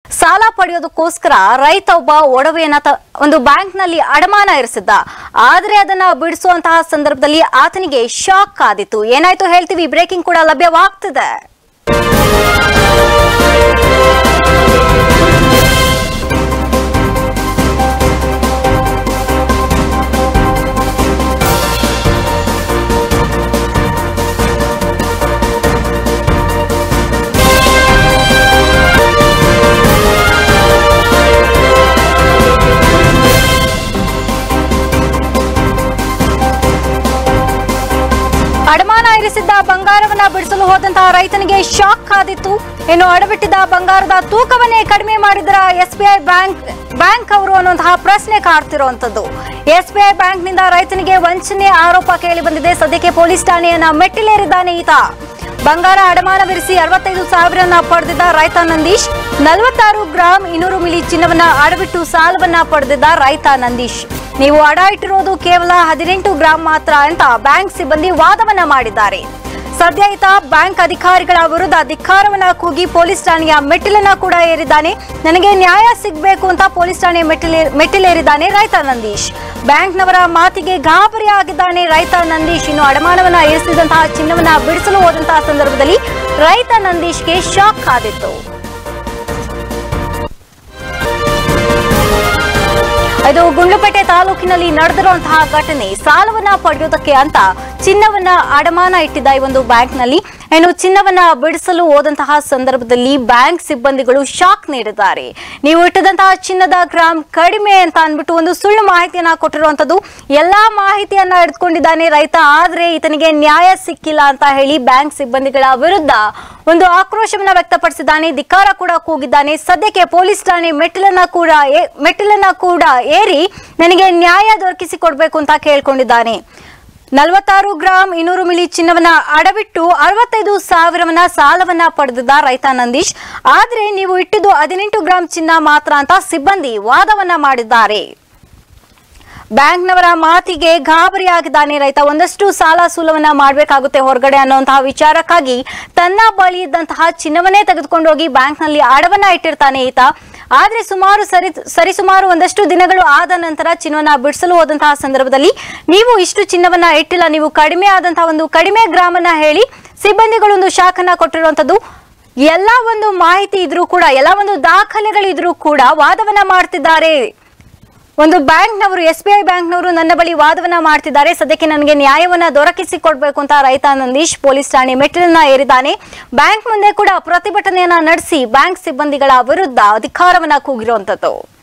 ಸಾಲ ಪಡೆಯೋದಕ್ಕೋಸ್ಕರ ರೈತ ಒಬ್ಬ ಒಡವೆಯನ್ನ ತ- ಒಂದು ಬ್ಯಾಂಕ್ ನಲ್ಲಿ ಅಡಮಾನ ಇರಿಸಿದ್ದ ಆದ್ರೆ ಅದನ್ನ ಬಿಡಿಸುವಂತಹ ಸಂದರ್ಭದಲ್ಲಿ ಆತನಿಗೆ ಶಾಕ್ ಆದಿತ್ತು ಏನಾಯ್ತು ಹೇಳ್ತೀವಿ ಬ್ರೇಕಿಂಗ್ ಕೂಡ ಲಭ್ಯವಾಗ್ತಿದೆ ಅಡಮಾನ ಇರಿಸಿದ್ದ ಬಂಗಾರವನ್ನ ಬಿಡಿಸಲು ಹೋದಂತಹ ರೈತನಿಗೆ ಶಾಕ್ ಆದಿತ್ತು ಇನ್ನು ಅಡವಿಟ್ಟಿದ್ದ ಬಂಗಾರದ ತೂಕವನ್ನೇ ಕಡಿಮೆ ಮಾಡಿದ್ರ ಎಸ್ಬಿಐ ಬ್ಯಾಂಕ್ ಬ್ಯಾಂಕ್ ಅವರು ಅನ್ನುವಂತಹ ಪ್ರಶ್ನೆ ಕಾಡ್ತಿರುವಂತದ್ದು ಎಸ್ಬಿಐ ಬ್ಯಾಂಕ್ ನಿಂದ ರೈತನಿಗೆ ವಂಚನೆ ಆರೋಪ ಕೇಳಿ ಬಂದಿದೆ ಸದ್ಯಕ್ಕೆ ಪೊಲೀಸ್ ಠಾಣೆಯನ್ನ ಮೆಟ್ಟಿಲೇರಿದ್ದಾನೆ ಈತ ಬಂಗಾರ ಅಡಮಾನವಿರಿಸಿ ಅರವತ್ತೈದು ಸಾವಿರನ ಪಡೆದಿದ್ದ ರೈತ ನಂದೀಶ್ ನಲವತ್ತಾರು ಗ್ರಾಂ ಇನ್ನೂರು ಮಿಲಿ ಚಿನ್ನವನ್ನ ಅಡವಿಟ್ಟು ಸಾಲವನ್ನ ಪಡೆದಿದ್ದ ರೈತ ನಂದೀಶ್ ನೀವು ಅಡ ಇಟ್ಟಿರೋದು ಕೇವಲ ಹದಿನೆಂಟು ಗ್ರಾಂ ಮಾತ್ರ ಅಂತ ಬ್ಯಾಂಕ್ ಸಿಬ್ಬಂದಿ ವಾದವನ್ನ ಮಾಡಿದ್ದಾರೆ ಸದ್ಯ ಈತ ಬ್ಯಾಂಕ್ ಅಧಿಕಾರಿಗಳ ವಿರುದ್ಧ ಧಿಕ್ಕಾರವನ್ನ ಕೂಗಿ ಪೊಲೀಸ್ ಠಾಣೆಯ ಮೆಟ್ಟಿಲನ್ನ ಕೂಡ ಏರಿದ್ದಾನೆ ನನಗೆ ನ್ಯಾಯ ಸಿಗಬೇಕು ಅಂತ ಪೊಲೀಸ್ ಠಾಣೆ ಮೆಟ್ಟಿಲೇ ಮೆಟ್ಟಿಲೇರಿದ್ದಾನೆ ರೈತ ನಂದೀಶ್ ಬ್ಯಾಂಕ್ನವರ ಮಾತಿಗೆ ಗಾಬರಿ ಆಗಿದ್ದಾನೆ ರೈತ ನಂದೀಶ್ ಇನ್ನು ಅಡಮಾನವನ್ನ ಇರಿಸಿದಂತಹ ಚಿನ್ನವನ್ನ ಬಿಡಿಸಲು ಹೋದಂತಹ ಸಂದರ್ಭದಲ್ಲಿ ರೈತ ನಂದೀಶ್ಗೆ ಶಾಕ್ ಆದಿತ್ತು ಇದು ಗುಂಡ್ಲುಪೇಟೆ ತಾಲೂಕಿನಲ್ಲಿ ನಡೆದಿರುವಂತಹ ಘಟನೆ ಸಾಲವನ್ನ ಪಡೆಯೋದಕ್ಕೆ ಅಂತ ಚಿನ್ನವನ್ನ ಅಡಮಾನ ಇಟ್ಟಿದ್ದ ಈ ಒಂದು ಬ್ಯಾಂಕ್ನಲ್ಲಿ ಇನ್ನು ಚಿನ್ನವನ್ನ ಬಿಡಿಸಲು ಹೋದಂತಹ ಸಂದರ್ಭದಲ್ಲಿ ಬ್ಯಾಂಕ್ ಸಿಬ್ಬಂದಿಗಳು ಶಾಕ್ ನೀಡಿದ್ದಾರೆ ನೀವು ಇಟ್ಟದಂತಹ ಚಿನ್ನದ ಗ್ರಾಮ್ ಕಡಿಮೆ ಅಂತ ಅಂದ್ಬಿಟ್ಟು ಒಂದು ಸುಳ್ಳು ಮಾಹಿತಿಯನ್ನ ಕೊಟ್ಟಿರುವಂತದ್ದು ಎಲ್ಲಾ ಮಾಹಿತಿಯನ್ನ ಹಿಡಿದುಕೊಂಡಿದ್ದಾನೆ ರೈತ ಆದ್ರೆ ಈತನಿಗೆ ನ್ಯಾಯ ಸಿಕ್ಕಿಲ್ಲ ಅಂತ ಹೇಳಿ ಬ್ಯಾಂಕ್ ಸಿಬ್ಬಂದಿಗಳ ವಿರುದ್ಧ ಒಂದು ಆಕ್ರೋಶವನ್ನ ವ್ಯಕ್ತಪಡಿಸಿದ್ದಾನೆ ಧಿಕ್ಕಾರ ಕೂಡ ಕೂಗಿದ್ದಾನೆ ಸದ್ಯಕ್ಕೆ ಪೊಲೀಸ್ ಠಾಣೆ ಮೆಟ್ಟಿಲನ್ನ ಕೂಡ ಏ- ಮೆಟ್ಟಿಲನ್ನ ಕೂಡ ಏರಿ ನನಗೆ ನ್ಯಾಯ ದೊರಕಿಸಿ ಕೊಡ್ಬೇಕು ಅಂತ ಕೇಳ್ಕೊಂಡಿದ್ದಾನೆ ನಲವತ್ತಾರು ಗ್ರಾಂ ಇನ್ನೂರು ಮಿಲಿ ಚಿನ್ನವನ್ನ ಅಡವಿಟ್ಟು ಅರವತ್ತೈದು ಸಾವಿರವನ್ನ ಸಾಲವನ್ನ ಪಡೆದಿದ್ದ ರೈತ ನಂದೀಶ್ ಆದ್ರೆ ನೀವು ಇಟ್ಟಿದ್ದು ಹದಿನೆಂಟು ಗ್ರಾಂ ಚಿನ್ನ ಮಾತ್ರ ಅಂತ ಸಿಬ್ಬಂದಿ ವಾದವನ್ನ ಮಾಡಿದ್ದಾರೆ ಬ್ಯಾಂಕ್ನವರ ಮಾತಿಗೆ ಗಾಬರಿಯಾಗಿದ್ದಾನೆ ರೈತ ಒಂದಷ್ಟು ಸಾಲ ಸೂಲವನ್ನ ಮಾಡಬೇಕಾಗುತ್ತೆ ಹೊರಗಡೆ ಅನ್ನುವಂತಹ ವಿಚಾರಕ್ಕಾಗಿ ತನ್ನ ಬಳಿ ಇದ್ದಂತಹ ಚಿನ್ನವನ್ನೇ ತೆಗೆದುಕೊಂಡು ಹೋಗಿ ಬ್ಯಾಂಕ್ನಲ್ಲಿ ಅಡವನ್ನ ಇಟ್ಟಿರ್ತಾನೆ ಈತ ಆದ್ರೆ ಸುಮಾರು ಸರಿ ಸರಿಸುಮಾರು ಒಂದಷ್ಟು ದಿನಗಳು ಆದ ನಂತರ ಚಿನ್ನವನ್ನ ಬಿಡಿಸಲು ಹೋದಂತಹ ಸಂದರ್ಭದಲ್ಲಿ ನೀವು ಇಷ್ಟು ಚಿನ್ನವನ್ನ ಇಟ್ಟಿಲ್ಲ ನೀವು ಕಡಿಮೆ ಆದಂತಹ ಒಂದು ಕಡಿಮೆ ಗ್ರಾಮನ್ನ ಹೇಳಿ ಸಿಬ್ಬಂದಿಗಳು ಒಂದು ಶಾಖನ ಕೊಟ್ಟಿರುವಂತದ್ದು ಎಲ್ಲ ಒಂದು ಮಾಹಿತಿ ಇದ್ರೂ ಕೂಡ ಎಲ್ಲ ಒಂದು ದಾಖಲೆಗಳಿದ್ರೂ ಕೂಡ ವಾದವನ್ನ ಮಾಡ್ತಿದ್ದಾರೆ ಒಂದು ಬ್ಯಾಂಕ್ನವರು ಎಸ್ ಬಿ ಐ ಬ್ಯಾಂಕ್ನವರು ನನ್ನ ಬಳಿ ವಾದವನ್ನ ಮಾಡ್ತಿದ್ದಾರೆ ಸದ್ಯಕ್ಕೆ ನನಗೆ ನ್ಯಾಯವನ್ನ ದೊರಕಿಸಿ ಕೊಡ್ಬೇಕು ಅಂತ ರೈತ ನಂದೀಶ್ ಪೊಲೀಸ್ ಠಾಣೆ ಮೆಟ್ಟಿಲನ್ನ ಏರಿದ್ದಾನೆ ಬ್ಯಾಂಕ್ ಮುಂದೆ ಕೂಡ ಪ್ರತಿಭಟನೆಯನ್ನ ನಡೆಸಿ ಬ್ಯಾಂಕ್ ಸಿಬ್ಬಂದಿಗಳ ವಿರುದ್ಧ ಅಧಿಕಾರವನ್ನ ಕೂಗಿರುವಂತದ್ದು